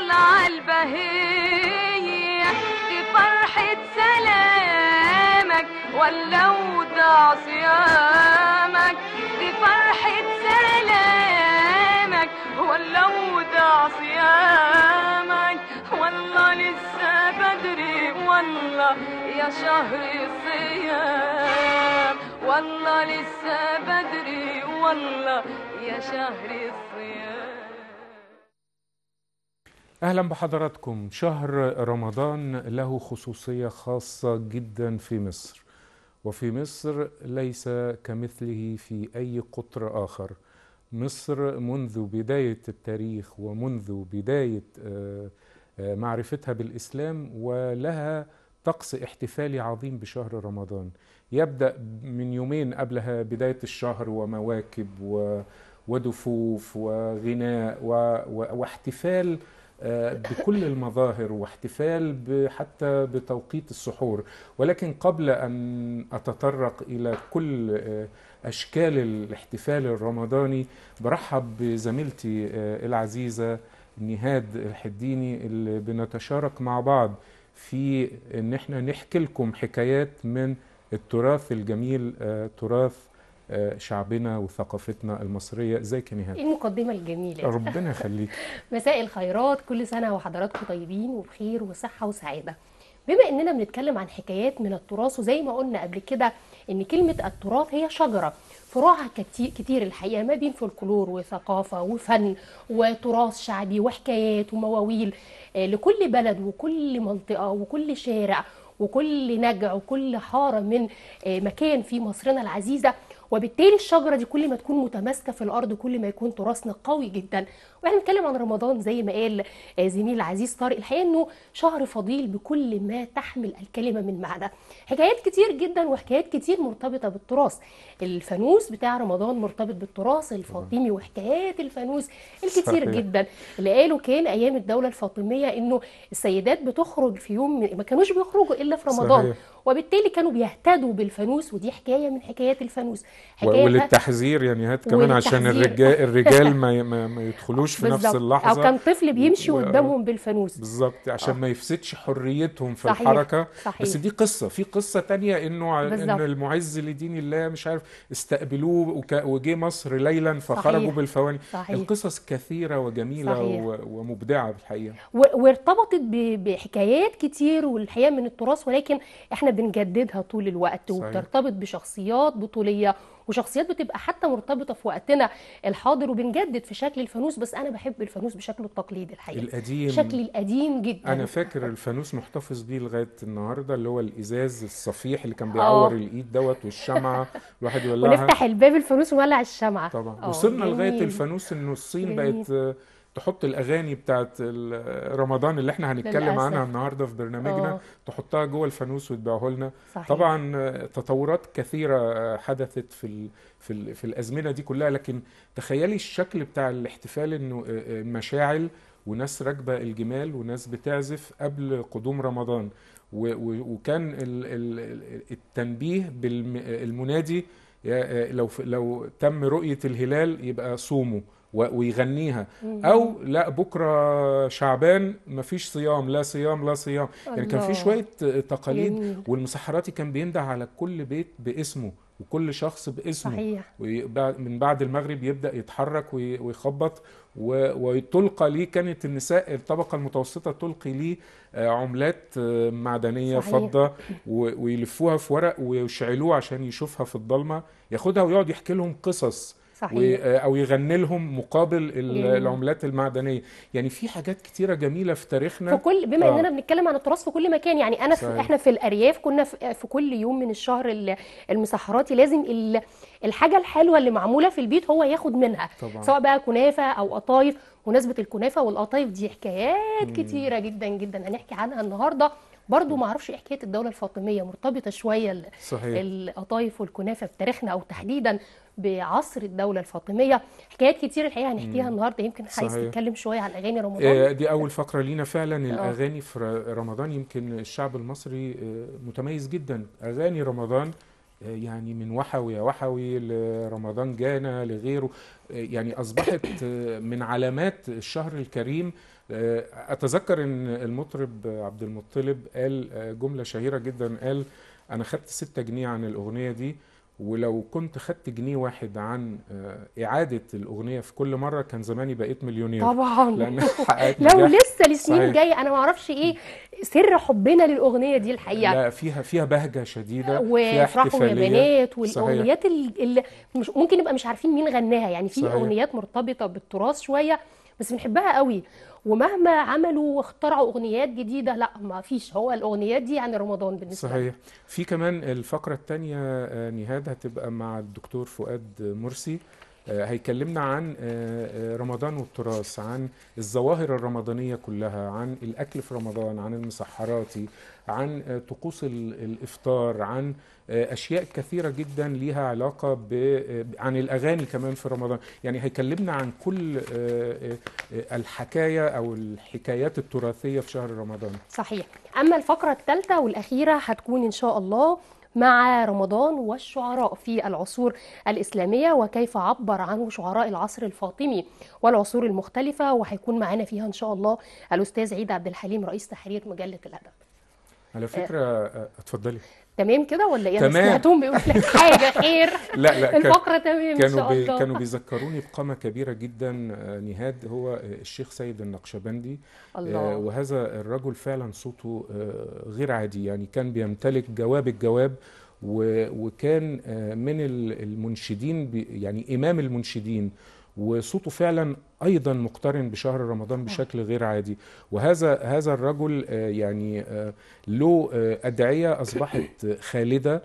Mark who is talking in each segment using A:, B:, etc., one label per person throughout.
A: طالعة البهية دي فرحة سلامك ولا ودع صيامك دي فرحة سلامك ولا ودع صيامك والله لسه بدري والله يا شهر الصيام والله لسه بدري والله يا شهر الصيام
B: اهلا بحضراتكم شهر رمضان له خصوصيه خاصه جدا في مصر وفي مصر ليس كمثله في اي قطر اخر مصر منذ بدايه التاريخ ومنذ بدايه آه، آه، معرفتها بالاسلام ولها طقس احتفالي عظيم بشهر رمضان يبدا من يومين قبلها بدايه الشهر ومواكب و ودفوف وغناء و... و... واحتفال آه، بكل المظاهر واحتفال ب- حتى بتوقيت السحور ولكن قبل أن أتطرق إلى كل آه، أشكال الاحتفال الرمضاني برحب بزميلتي آه، العزيزة نهاد الحديني اللي بنتشارك مع بعض في ان احنا نحكي لكم حكايات من التراث الجميل آه، تراث آه، شعبنا وثقافتنا المصرية ازيك يا نهاد
C: ايه المقدمة الجميلة
B: ربنا يخليك
C: مساء الخيرات كل سنة وحضراتكم طيبين وبخير وصحة وسعادة بما اننا بنتكلم عن حكايات من التراث وزي ما قلنا قبل كده ان كلمة التراث هي شجرة فروعها كتير, كتير الحقيقة ما بين فولكلور وثقافة وفن وتراث شعبي وحكايات ومواويل آه، لكل بلد وكل منطقة وكل شارع وكل نجع وكل حارة من آه، مكان في مصرنا العزيزة وبالتالي الشجرة دي كل ما تكون متماسكة في الأرض كل ما يكون تراثنا قوي جدا واحنا بنتكلم عن رمضان زي ما قال آه، زميل العزيز طارق الحقيقة انه شهر فضيل بكل ما تحمل الكلمة من معنى حكايات كتير جدا وحكايات كتير مرتبطة بالتراث الفانوس بتاع رمضان مرتبط بالتراث الفاطمي وحكايات الفانوس الكتير
B: صحيح.
C: جدا اللي قالوا كان ايام الدولة الفاطمية انه السيدات بتخرج في يوم من- ما كانوش بيخرجوا الا في رمضان
B: صحيح.
C: وبالتالي كانوا بيهتدوا بالفانوس ودي حكايه من حكايات الفانوس
B: و-
C: حكايه
B: وللتحذير يا نهاد كمان عشان
C: وللتحذير.
B: الرجال الرجال ما, ي- ما, ما يدخلوش في نفس
C: بالظبط.
B: اللحظة
C: او كان طفل بيمشي
B: و-
C: قدامهم بالفانوس
B: بالظبط عشان
C: آه.
B: ما يفسدش حريتهم في
C: صحيح.
B: الحركة
C: صحيح.
B: بس دي قصة في قصة تانية انه ع- ان
C: بالظبط.
B: المعز لدين الله مش عارف استقبلوه وك- وجه مصر ليلا فخرجوا
C: صحيح.
B: بالفواني
C: صحيح.
B: القصص كثيرة وجميلة
C: صحيح.
B: و- ومبدعة بالحقيقة
C: و- وارتبطت ب- بحكايات كتير والحقيقه من التراث ولكن احنا بنجددها طول الوقت
B: صحيح.
C: وبترتبط بشخصيات بطوليه وشخصيات بتبقى حتى مرتبطه في وقتنا الحاضر وبنجدد في شكل الفانوس بس انا بحب الفانوس بشكله التقليدي الحقيقه
B: القديم
C: شكل القديم جدا
B: انا فاكر الفانوس محتفظ بيه لغايه النهارده اللي هو الازاز الصفيح اللي كان بيعور
C: آه.
B: الايد دوت والشمعه الواحد يولعها
C: ونفتح الباب الفانوس ونولع الشمعه
B: طبعا
C: آه،
B: وصلنا لغايه
C: جميل.
B: الفانوس انه الصين
C: جميل.
B: بقت آه، تحط الاغاني بتاعت ال- رمضان اللي احنا هنتكلم
C: للأسف.
B: عنها النهارده في برنامجنا
C: آه.
B: تحطها جوه الفانوس وتبيعه لنا
C: صحيح.
B: طبعا آه، تطورات كثيره آه، حدثت في ال في ال في الازمنه دي كلها لكن تخيلي الشكل بتاع الاحتفال انه آه، آه، مشاعل وناس راكبه الجمال وناس بتعزف قبل قدوم رمضان و- و- وكان ال- ال- التنبيه بالمنادي لو لو تم رؤيه الهلال يبقى صوموا و- ويغنيها او لا بكره شعبان مفيش صيام لا صيام لا صيام يعني كان في
C: الله.
B: شويه تقاليد
C: جميل.
B: والمسحراتي كان بينده على كل بيت باسمه وكل شخص باسمه
C: صحيح
B: ويبقى من بعد المغرب يبدا يتحرك وي- ويخبط و- وتلقى ليه كانت النساء الطبقه المتوسطه تلقي ليه آه، عملات آه، معدنيه
C: صحيح.
B: فضه و- ويلفوها في ورق ويشعلوه عشان يشوفها في الضلمه ياخدها ويقعد يحكي لهم قصص و-
C: صحيح
B: آه، او يغني لهم مقابل ال-
C: جميل.
B: العملات المعدنيه يعني في حاجات كتيره جميله في تاريخنا
C: في كل بما
B: آه.
C: اننا بنتكلم عن التراث في كل مكان يعني انا في
B: صحيح.
C: احنا في الارياف كنا في, في كل يوم من الشهر ال- المسحراتي لازم ال- الحاجه الحلوه اللي معموله في البيت هو ياخد منها
B: طبعا.
C: سواء بقى كنافه او قطايف مناسبه الكنافه والقطايف دي حكايات كتيره جدا جدا هنحكي عنها النهارده برضو ما اعرفش ايه حكايه الدوله الفاطميه مرتبطه شويه ال-
B: صحيح
C: القطايف والكنافه بتاريخنا او تحديدا بعصر الدوله الفاطميه حكايات كتير الحقيقه هنحكيها النهارده يمكن عايز
B: صحيح.
C: تتكلم شويه عن اغاني رمضان
B: آه، دي أول فقرة لينا فعلا الأغاني في ر- رمضان يمكن الشعب المصري آه، متميز جدا أغاني رمضان آه، يعني من وحوي يا وحوي لرمضان جانا لغيره آه، يعني أصبحت آه، من علامات الشهر الكريم آه، أتذكر أن المطرب عبد المطلب قال آه، جملة شهيرة جدا قال أنا خدت ستة جنيه عن الأغنية دي ولو كنت خدت جنيه واحد عن آه، إعادة الأغنية في كل مرة كان زماني بقيت مليونير
C: طبعا
B: لأن حققت
C: لو
B: نجاح
C: لسه لسنين
B: صحيح.
C: جايه انا ما اعرفش ايه سر حبنا للاغنيه دي الحقيقه
B: لا فيها فيها بهجة شديدة فيها
C: وافرحوا يا
B: احتفالية
C: بنات
B: صحيح.
C: والاغنيات اللي مش ممكن نبقى مش عارفين مين غناها يعني في
B: صحيح.
C: اغنيات مرتبطه بالتراث شويه بس بنحبها قوي ومهما عملوا واخترعوا اغنيات جديده لا ما فيش هو الاغنيات دي عن رمضان بالنسبه لنا
B: صحيح في كمان الفقرة التانية آه، نهاد هتبقى مع الدكتور فؤاد مرسي آه، هيكلمنا عن آه، آه، رمضان والتراث عن الظواهر الرمضانية كلها عن الأكل في رمضان عن المسحراتي عن آه، طقوس ال- الإفطار عن آه، أشياء كثيرة جدا ليها علاقة ب آه، عن الأغاني كمان في رمضان يعني هيكلمنا عن كل آه، آه، آه، الحكاية أو الحكايات التراثية في شهر رمضان
C: صحيح اما الفقره الثالثه والاخيره هتكون ان شاء الله مع رمضان والشعراء في العصور الإسلامية وكيف عبر عنه شعراء العصر الفاطمي والعصور المختلفة وهيكون معانا فيها إن شاء الله الأستاذ عيد عبد الحليم رئيس تحرير مجلة الأدب
B: على فكرة آه، اتفضلي
C: تمام كده ولا ايه انا
B: تمام.
C: سمعتهم بيقول لك حاجه خير
B: لا لا كان-
C: الفقره تمام ان
B: كانوا
C: شاء
B: بي
C: الله
B: كانوا بيذكروني بقامة كبيرة جدا آه، نهاد هو آه، الشيخ سيد النقشبندي آه،
C: الله
B: وهذا الرجل فعلا صوته آه، غير عادي يعني كان بيمتلك جواب الجواب و- وكان آه، من ال- المنشدين بي- يعني إمام المنشدين وصوته فعلا ايضا مقترن بشهر رمضان بشكل غير عادي وهذا هذا الرجل آه، يعني آه، له آه، ادعيه اصبحت خالده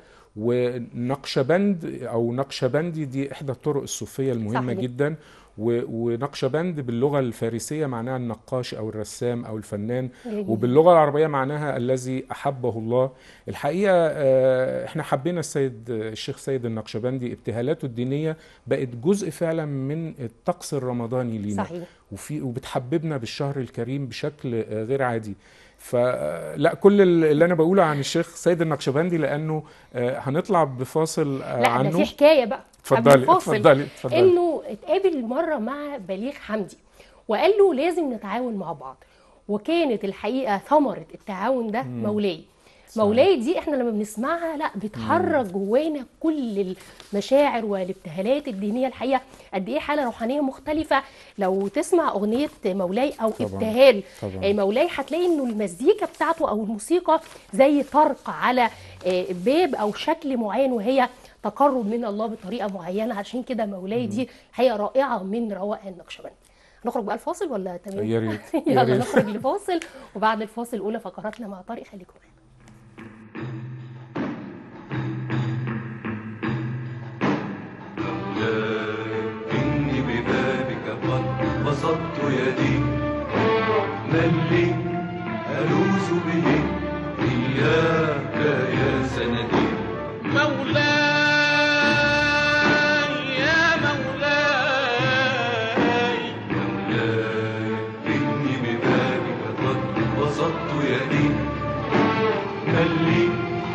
B: ونقشبند او نقشبندي دي احدى الطرق الصوفيه المهمه
C: صحيح.
B: جدا و- ونقشبند باللغه الفارسيه معناها النقاش او الرسام او الفنان
C: جميل.
B: وباللغه العربيه معناها الذي احبه الله الحقيقه آه، احنا حبينا السيد الشيخ سيد النقشبندي ابتهالاته الدينيه بقت جزء فعلا من الطقس الرمضاني لينا
C: صحيح
B: وفي وبتحببنا بالشهر الكريم بشكل آه، غير عادي فلا كل اللي انا بقوله عن الشيخ سيد النقشبندي لانه آه، هنطلع بفاصل آه،
C: لا ده
B: عنه
C: في حكايه بقى قبل
B: اتفضلي
C: الفاصل.
B: اتفضلي اتفضلي
C: انه اتقابل مره مع بليغ حمدي وقال له لازم نتعاون مع بعض وكانت الحقيقه ثمره التعاون ده مولاي
B: صحيح.
C: مولاي دي احنا لما بنسمعها لا بتحرك جوانا كل المشاعر والابتهالات الدينيه الحقيقه قد ايه حاله روحانيه مختلفه لو تسمع اغنيه مولاي او
B: طبعاً.
C: ابتهال
B: طبعاً.
C: آه، مولاي هتلاقي انه المزيكا بتاعته او الموسيقى زي طرق على آه، باب او شكل معين وهي تقرب من الله بطريقه معينه عشان كده مولاي دي حقيقه رائعه من روائع النقشبند نخرج بقى الفاصل ولا تمام
B: يا ريت يا
C: يلا
B: ريت
C: نخرج لفاصل وبعد الفاصل اولى فقراتنا مع طارق خليكم معانا
D: إني ببابك قد بسطت يدي من لي ألوذ به إياك يا سندي
E: مولاي يا مولاي
D: مولاي إني ببابك قد بسطت يدي من لي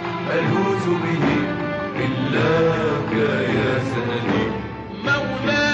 D: ألوذ به إلاك يا سندي
E: مولاي